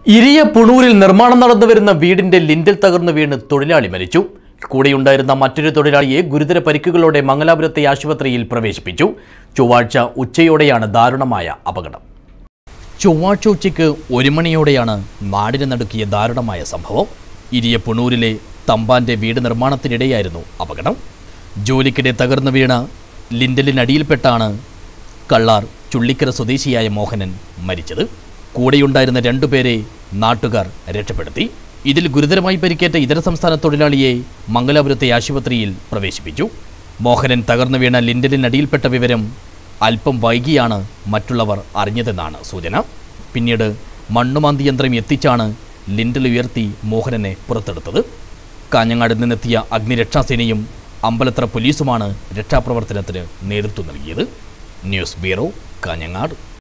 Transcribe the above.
ഇരിയ പുണൂരിൽ നിർമ്മാണം നടന്നു വരുന്ന വീടിന്റെ ലിൻഡൽ തകർന്നു വീണ് തൊഴിലാളി മരിച്ചു കൂടെയുണ്ടായിരുന്ന മറ്റൊരു തൊഴിലാളിയെ ഗുരുതര പരിക്കുകളോടെ മംഗലാപുരത്തെ ആശുപത്രിയിൽ പ്രവേശിപ്പിച്ചു ചൊവ്വാഴ്ച ഉച്ചയോടെയാണ് ദാരുണമായ അപകടം ചൊവ്വാഴ്ച ഉച്ചയ്ക്ക് ഒരു മണിയോടെയാണ് നാടിനെ നടുക്കിയ ദാരുണമായ സംഭവം ഇരിയ പുണൂരിലെ തമ്പാന്റെ വീട് നിർമ്മാണത്തിനിടെയായിരുന്നു അപകടം ജോലിക്കിടെ തകർന്നു വീണ ലിൻഡലിനടിയിൽപ്പെട്ടാണ് കള്ളാർ ചുള്ളിക്കര സ്വദേശിയായ മോഹനൻ മരിച്ചത് കൂടെയുണ്ടായിരുന്ന രണ്ടുപേരെ നാട്ടുകാർ രക്ഷപ്പെടുത്തി ഇതിൽ ഗുരുതരമായി പരിക്കേറ്റ ഇതര സംസ്ഥാന തൊഴിലാളിയെ മംഗലാപുരത്തെ ആശുപത്രിയിൽ പ്രവേശിപ്പിച്ചു മോഹനൻ തകർന്നു വീണ ലിൻഡലിനടിയിൽപ്പെട്ട വിവരം അല്പം വൈകിയാണ് മറ്റുള്ളവർ അറിഞ്ഞതെന്നാണ് സൂചന പിന്നീട് മണ്ണുമാന്തി യന്ത്രം എത്തിച്ചാണ് ലിൻഡൽ ഉയർത്തി മോഹനനെ പുറത്തെടുത്തത് കാഞ്ഞങ്ങാട് നിന്നെത്തിയ അഗ്നിരക്ഷാസേനയും അമ്പലത്ര പോലീസുമാണ് രക്ഷാപ്രവർത്തനത്തിന് നേതൃത്വം നൽകിയത് ന്യൂസ് ബ്യൂറോ കാഞ്ഞങ്ങാട്